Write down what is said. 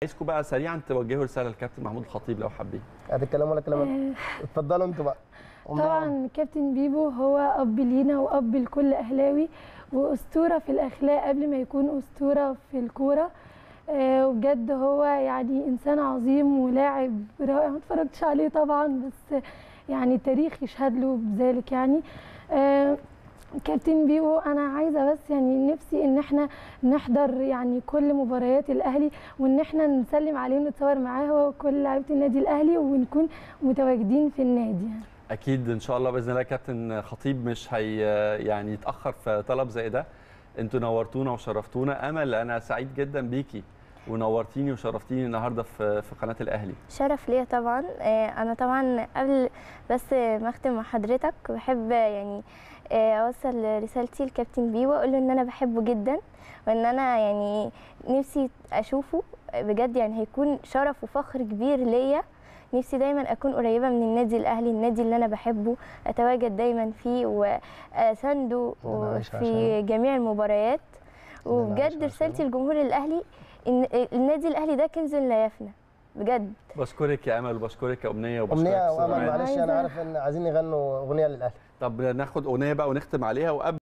عايزكم بقى سريعا توجهوا رساله للكابتن محمود الخطيب لو حابين هتتكلموا ولا كلام آه، اتفضلوا انتوا بقى طبعا كابتن بيبو هو اب لينا واب لكل اهلاوي واسطوره في الاخلاق قبل ما يكون اسطوره في الكوره آه، وبجد هو يعني انسان عظيم ولاعب رائع ما اتفرجتش عليه طبعا بس يعني التاريخ يشهد له بذلك يعني آه، كابتن بيبو انا عايزه بس يعني نفسي ان احنا نحضر يعني كل مباريات الاهلي وان احنا نسلم عليه ونتصور معاه هو وكل لعيبه النادي الاهلي ونكون متواجدين في النادي يعني. اكيد ان شاء الله باذن الله كابتن خطيب مش هي يعني يتاخر في طلب زي ده انتوا نورتونا وشرفتونا امل انا سعيد جدا بيكي ونورتيني وشرفتيني النهارده في في قناه الاهلي شرف ليا طبعا آه، انا طبعا قبل بس ما اختم مع حضرتك بحب يعني آه، اوصل رسالتي لكابتن بيبو واقول له ان انا بحبه جدا وان انا يعني نفسي اشوفه بجد يعني هيكون شرف وفخر كبير ليا نفسي دايما اكون قريبه من النادي الاهلي النادي اللي انا بحبه اتواجد دايما فيه واسانده أنا عايش في عشانه. جميع المباريات أنا عايش وبجد رسالتي عشانه. لجمهور الاهلي ان النادي الاهلي ده كنز لا يفنى بجد بشكرك يا امل وبشكرك يا امنيه وبشكرك امنيه يا وامل سليمان. معلش انا عايزة- عارف ان عايزين يغنوا اغنيه للاهلي طب ناخد اغنيه بقى ونختم عليها وقبل